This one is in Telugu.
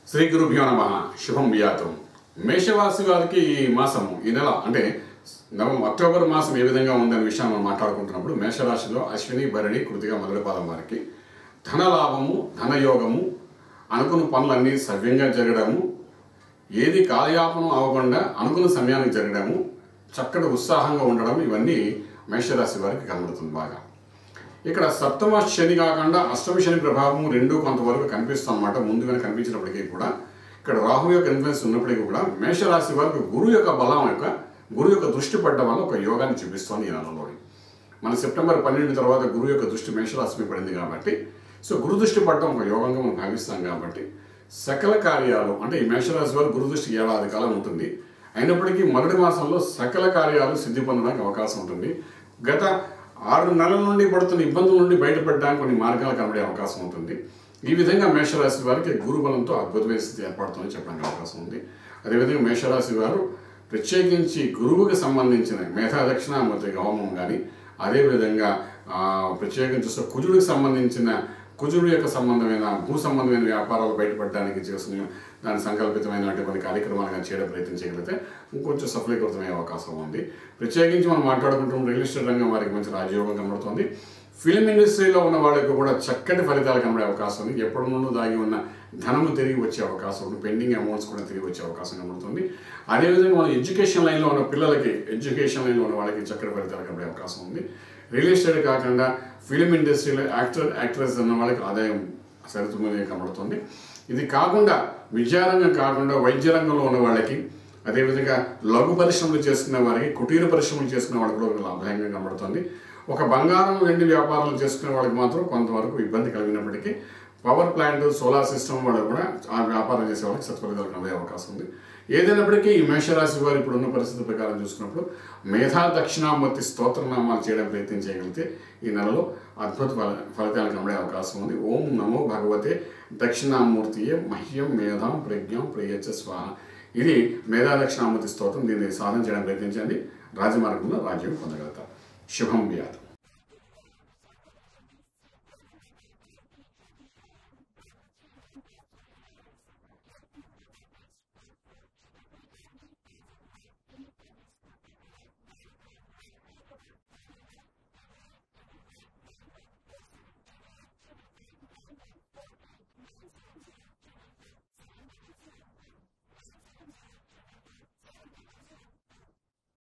శ్రీ గురుభ్యో నమ శుభం వ్యాతం మేషరాశి వారికి ఈ మాసము ఈ నెల అంటే నవం అక్టోబర్ మాసం ఏ విధంగా ఉందనే విషయాన్ని మనం మాట్లాడుకుంటున్నప్పుడు మేషరాశిలో అశ్విని భరణి కృతిగా మొదటి పాదం వారికి ధన లాభము ధనయోగము అనుకున్న పనులన్నీ సవ్యంగా జరగడము ఏది కాలయాపనం అవ్వకుండా అనుకున్న సమయానికి జరగడము చక్కటి ఉత్సాహంగా ఉండడం ఇవన్నీ మేషరాశి వారికి కనబడుతుంది బాగా ఇక్కడ సప్తమ శని కాకుండా అష్టమ శని ప్రభావం రెండు కొంతవరకు కనిపిస్తుంది అనమాట ముందు వెనక కనిపించినప్పటికీ కూడా ఇక్కడ రాహు యొక్క ఇన్ఫ్లుయెన్స్ ఉన్నప్పటికీ కూడా మేషరాశి వారికి గురువు యొక్క బలం యొక్క గురువు యొక్క దృష్టి పడ్డం వల్ల ఒక యోగాన్ని చూపిస్తోంది ఈ నెలలోని మన సెప్టెంబర్ పన్నెండు తర్వాత గురువు యొక్క దృష్టి మేషరాశి మీద పడింది కాబట్టి సో గురు దృష్టి పడడం ఒక యోగంగా మనం భావిస్తాం కాబట్టి సకల కార్యాలు అంటే ఈ మేషరాశి వారు గురు దృష్టి ఏడాది కాలం ఉంటుంది అయినప్పటికీ మొదటి మాసంలో సకల కార్యాలు సిద్ధి పొందడానికి అవకాశం ఉంటుంది గత ఆరు నెలల నుండి పడుతున్న ఇబ్బందుల నుండి బయటపడడానికి కొన్ని మార్గాలు కనబడే అవకాశం ఉంటుంది ఈ విధంగా మేషరాశి వారికి గురుబలంతో అద్భుతమైన స్థితి ఏర్పడుతుందని చెప్పడానికి అవకాశం ఉంది అదేవిధంగా మేషరాశి వారు ప్రత్యేకించి గురువుకి సంబంధించిన మేధా దక్షిణామూర్తి హోమం కానీ అదేవిధంగా ఆ, ప్రత్యేకించి చూస్తే కుజుడికి సంబంధించిన కుజుడు యొక్క సంబంధమైన భూ సంబంధమైన వ్యాపారాలు బయటపడడానికి చేసిన దాని సంకల్పితమైనటువంటి కార్యక్రమాలు కానీ చేయడం ప్రయత్నం చేయగలిగితే ఇంకొంచెం సఫలీకృతమయ్యే అవకాశం ఉంది ప్రత్యేకించి మనం మాట్లాడుకుంటున్న రియల్ ఎస్టేట్ రంగం వారికి మంచి రాజయోగం కనబడుతుంది ఫిలిం ఇండస్ట్రీలో ఉన్న వాళ్ళకి కూడా చక్కటి ఫలితాలు కనబడే అవకాశం ఉంది ఎప్పటి నుండి దాగి ఉన్న ధనము తిరిగి వచ్చే అవకాశం ఉంది పెండింగ్ అమౌంట్స్ కూడా తిరిగి వచ్చే అవకాశం కనబడుతుంది అదేవిధంగా మన ఎడ్యుకేషన్ లైన్లో ఉన్న పిల్లలకి ఎడ్యుకేషన్ లైన్లో ఉన్న వాళ్ళకి చక్కటి ఫలితాలు కనబడే అవకాశం ఉంది రియల్ ఎస్టేట్ కాకుండా ఫిలిం ఇండస్ట్రీలో యాక్టర్ యాక్ట్రెస్ ఉన్న వాళ్ళకి ఆదాయం సరితుమని కనబడుతుంది ఇది కాకుండా విద్యారంగం కాకుండా వైద్య రంగంలో ఉన్న వాళ్ళకి అదేవిధంగా లఘు పరిశ్రమలు చేసుకునే వారికి కుటీర పరిశ్రమలు చేసుకునే వాళ్ళకి కూడా లాభదాయంగా కనబడుతుంది ఒక బంగారం వెండి వ్యాపారాలు చేసుకునే వాళ్ళకి మాత్రం కొంతవరకు ఇబ్బంది కలిగినప్పటికీ పవర్ ప్లాంట్ సోలార్ సిస్టమ్ వాళ్ళు కూడా ఆ వ్యాపారం చేసే వాళ్ళకి సత్ఫలితాలు కనబడే అవకాశం ఉంది ఏదైనప్పటికీ ఈ మేషరాశి వారు ఇప్పుడు ఉన్న పరిస్థితి ప్రకారం చూసుకున్నప్పుడు మేధా దక్షిణామూర్తి స్తోత్రనామాలు చేయడం ప్రయత్నం చేయగలిగితే ఈ నెలలో అద్భుత ఫల ఫలితాలు కనబడే అవకాశం ఉంది ఓం నమో భగవతే దక్షిణామూర్తియే మహ్యం మేధాం ప్రజ్ఞం ప్రియచ స్వాహ ఇది మేధా దక్షిణామూర్తి స్తోత్రం దీన్ని సాధన చేయడం ప్రయత్నించండి రాజమార్గంలో రాజ్యం పొందగలుగుతారు శుభం వ్యాధం